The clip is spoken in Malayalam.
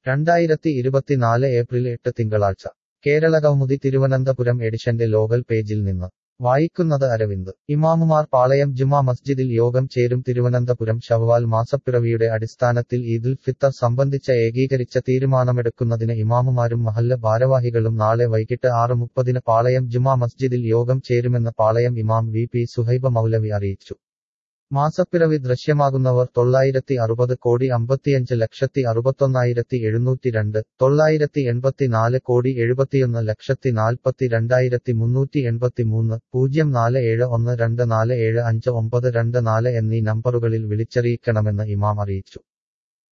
രണ്ടായിരത്തി ഇരുപത്തിനാല് ഏപ്രിൽ എട്ട് തിങ്കളാഴ്ച കേരളകൗമുദി തിരുവനന്തപുരം എഡിഷന്റെ ലോകൽ പേജിൽ നിന്ന് വായിക്കുന്നത് അരവിന്ദ് ഇമാമുമാർ പാളയം ജുമാ മസ്ജിദിൽ യോഗം ചേരും തിരുവനന്തപുരം ഷവ്വാൽ മാസപ്പിറവിയുടെ അടിസ്ഥാനത്തിൽ ഈദുൽ ഫിത്തർ സംബന്ധിച്ച ഏകീകരിച്ച തീരുമാനമെടുക്കുന്നതിന് ഇമാമുമാരും മഹല്ല ഭാരവാഹികളും നാളെ വൈകിട്ട് ആറ് മുപ്പതിന് പാളയം ജുമാ മസ്ജിദിൽ യോഗം ചേരുമെന്ന് പാളയം ഇമാം വി പി സുഹൈബ മൗലവി അറിയിച്ചു മാസപ്പിറവി ദൃശ്യമാകുന്നവർ തൊള്ളായിരത്തി അറുപത് കോടി അമ്പത്തിയഞ്ച് ലക്ഷത്തി അറുപത്തൊന്നായിരത്തി എഴുന്നൂറ്റി രണ്ട് തൊള്ളായിരത്തി എൺപത്തിനാല് കോടി എഴുപത്തിയൊന്ന് ലക്ഷത്തി നാൽപ്പത്തി രണ്ടായിരത്തി മുന്നൂറ്റി എൺപത്തിമൂന്ന് പൂജ്യം നാല് ഏഴ് ഒന്ന് രണ്ട് നാല് ഏഴ് അഞ്ച് ഒമ്പത് രണ്ട് നാല് എന്നീ നമ്പറുകളിൽ വിളിച്ചറിയിക്കണമെന്ന് ഇമാം അറിയിച്ചു